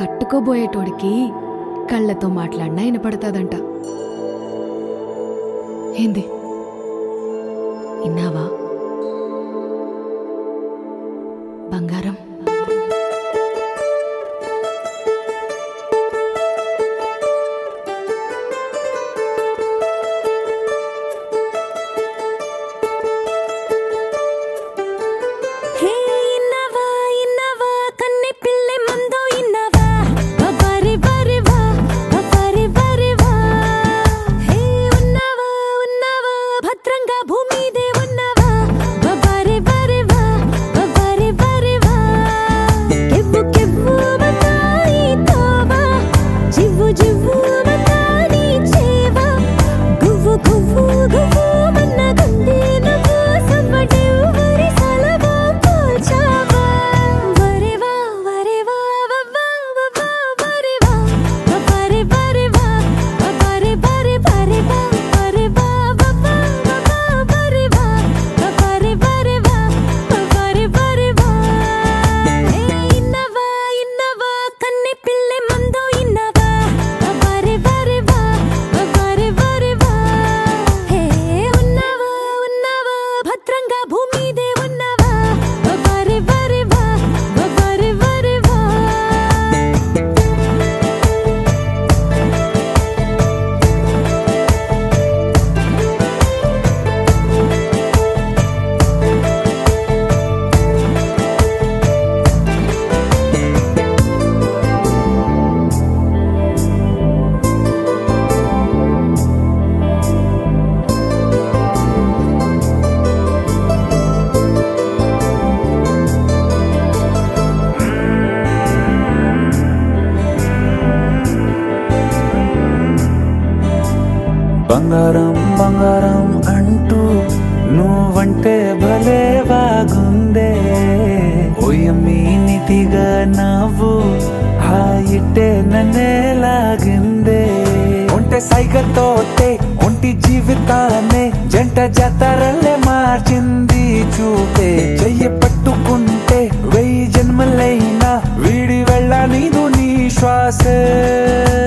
కట్టుకోబోయేటోడికి కళ్ళతో మాట్లాడినా వినపడతాదంట ఏంది విన్నావా బంగారం హే ఇన్నవా ఇన్నవా కన్నె పిల్లె మందో ఇన్నవా బరి బరి వా బరి బరి వా హే ఉన్నవా ఉన్నవా భద్రంగా భూమిదే ఉన్నవా బరి బరి వా బరి బరి వా కెవ్వు కెవ్వు మతాయి తోవా జివ్వు జివ్వు మతాని చేవా గువ్వు గువ్వు గువ్వు మన్న గుండె నువ్వు సమ్మడెవ్వరి సలవా పోచావా వరెవా వరెవా వవ్వా వవ్వా వరెవా వరే వరెవా వరే వరే వరెవా వరెవా వవ్వా వవ్వా వరెవా వరే వరెవా వరే వరెవా ఏ ఇన్నవా ఇన్నవా కన్నె పిల్లె మందో ఇన్నవా వరే వరెవా వరే వరెవా హే ఉన్నవా ఉన్నవా భద్రంగా భూమిదే ఉన్నవా వరే వరెవా వరే వరెవా బంగారం బంగారం అంటూ నువ్వంటే భలే బాగుందే ఓయమ్మీ నిధిగా నవ్వు హాయిట్టే నన్నే లాగిందే ఒంటె సైగతోటే ఒంటి జీవితాన్నే జంట జాతరల్లే మార్చింది చూపే చెయ్యి పట్టుకుంటే వెయ్యి జన్మలైనా వీడి వెళ్ళ నీదు నీ శ్వాసే